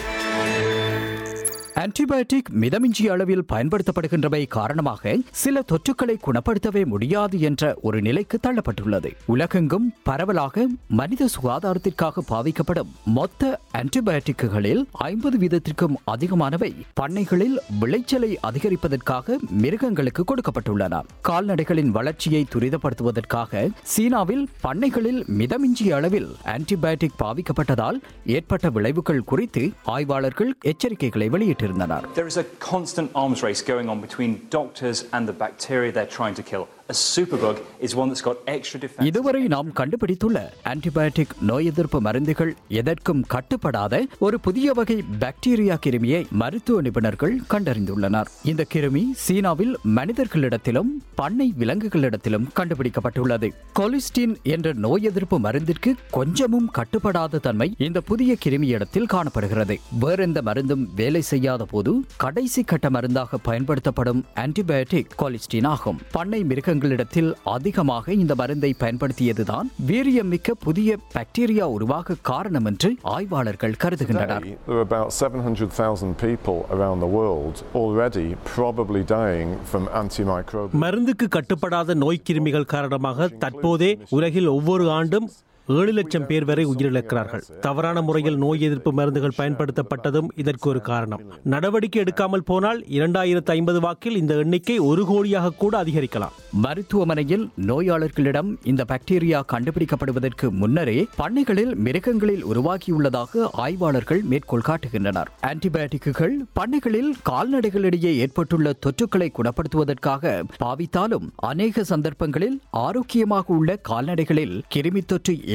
ஆன்டிபயோட்டிக் மிதமிஞ்சிய அளவில் பயன்படுத்தப்படுகின்றமை காரணமாக சில தொற்றுக்களை குணப்படுத்தவே முடியாது என்ற ஒரு நிலைக்கு தள்ளப்பட்டுள்ளது உலகெங்கும் பரவலாக மனித சுகாதாரத்திற்காக பாவிக்கப்படும் மொத்த ஆன்டிபயோட்டிக்குகளில் ஐம்பது வீதத்திற்கும் அதிகமானவை பண்ணைகளில் விளைச்சலை அதிகரிப்பதற்காக மிருகங்களுக்கு கொடுக்கப்பட்டுள்ளன கால்நடைகளின் வளர்ச்சியை துரிதப்படுத்துவதற்காக சீனாவில் பண்ணைகளில் மிதமிஞ்சிய அளவில் ஆன்டிபயோட்டிக் பாவிக்கப்பட்டதால் ஏற்பட்ட விளைவுகள் குறித்து ஆய்வாளர்கள் எச்சரிக்கைகளை வெளியிட்டிருந்தனர்
There is a constant arms race going on between doctors and the bacteria they're trying to kill. A superbug is one that's got extra defense.
இதுவரை நாம் கண்டுபிடித்துள்ள ஆன்டிபயோட்டிக் நோய் எதிர்ப்பு மருந்துகள் எதற்கும் கட்டுப்படாத ஒரு புதிய வகை பாக்டீரியா கிருமியை மருத்துவ நிபுணர்கள் கண்டறிந்துள்ளனர் இந்த கிருமி சீனாவில் மனிதர்களிடத்திலும் பண்ணை விலங்குகளிடத்திலும் கண்டுபிடிக்கப்பட்டுள்ளது கொலிஸ்டின் என்ற நோய் எதிர்ப்பு மருந்திற்கு கொஞ்சமும் கட்டுப்படாத தன்மை இந்த புதிய கிருமியிடத்தில் காணப்படுகிறது வேறெந்த மருந்தும் வேலை செய்யாத போது கடைசி கட்ட மருந்தாக பயன்படுத்தப்படும் ஆன்டிபயோட்டிக் கொலிஸ்டின் ஆகும் பண்ணை மிருகங்களிடத்தில் அதிகமாக இந்த மருந்தை பயன்படுத்தியதுதான் வீரியமிக்க புதிய பாக்டீரியா உருவாக காரணம் என்று ஆய்வாளர்கள் கருதுகின்றனர்
There are about 700,000 people around the world already probably dying from antimicrobial.
மருந்துக்கு கட்டுப்படாத நோய் கிருமிகள் காரணமாக தற்போதே உலகில் ஒவ்வொரு ஆண்டும் ஏழு லட்சம் பேர் வரை உயிரிழக்கிறார்கள் தவறான முறையில் நோய் எதிர்ப்பு மருந்துகள் பயன்படுத்தப்பட்டதும் இதற்கு ஒரு காரணம் நடவடிக்கை எடுக்காமல் போனால் இரண்டாயிரத்து ஐம்பது வாக்கில் இந்த எண்ணிக்கை ஒரு கோடியாக கூட அதிகரிக்கலாம்
மருத்துவமனையில் நோயாளர்களிடம் இந்த பாக்டீரியா கண்டுபிடிக்கப்படுவதற்கு முன்னரே பண்ணைகளில் மிருகங்களில் உருவாகியுள்ளதாக ஆய்வாளர்கள் மேற்கோள் காட்டுகின்றனர் ஆன்டிபயோட்டிக்குகள் பண்ணைகளில் கால்நடைகளிடையே ஏற்பட்டுள்ள தொற்றுக்களை குணப்படுத்துவதற்காக பாவித்தாலும் அநேக சந்தர்ப்பங்களில் ஆரோக்கியமாக உள்ள கால்நடைகளில் கிருமி தொற்று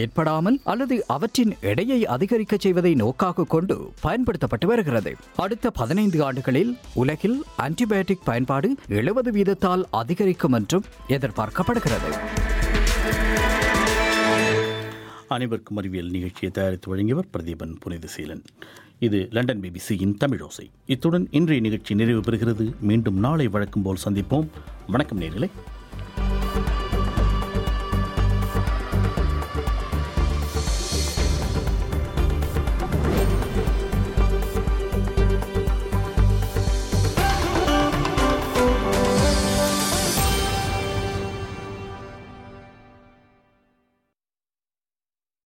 ஏற்படாமல் அல்லது அவற்றின் எடையை அதிகரிக்க செய்வதை நோக்காக கொண்டு பயன்படுத்தப்பட்டு வருகிறது அடுத்த பதினைந்து ஆண்டுகளில் உலகில் ஆன்டிபயோட்டிக் பயன்பாடு எழுபது வீதத்தால் அதிகரிக்கும் என்றும் எதிர்பார்க்கப்படுகிறது
அனைவருக்கும் அறிவியல் நிகழ்ச்சியை தயாரித்து வழங்கியவர் பிரதீபன் புனிதசீலன் இது லண்டன் பிபிசியின் தமிழோசை இத்துடன் இன்றைய நிகழ்ச்சி நிறைவு பெறுகிறது மீண்டும் நாளை வழக்கம் போல் சந்திப்போம் வணக்கம் நேர்களே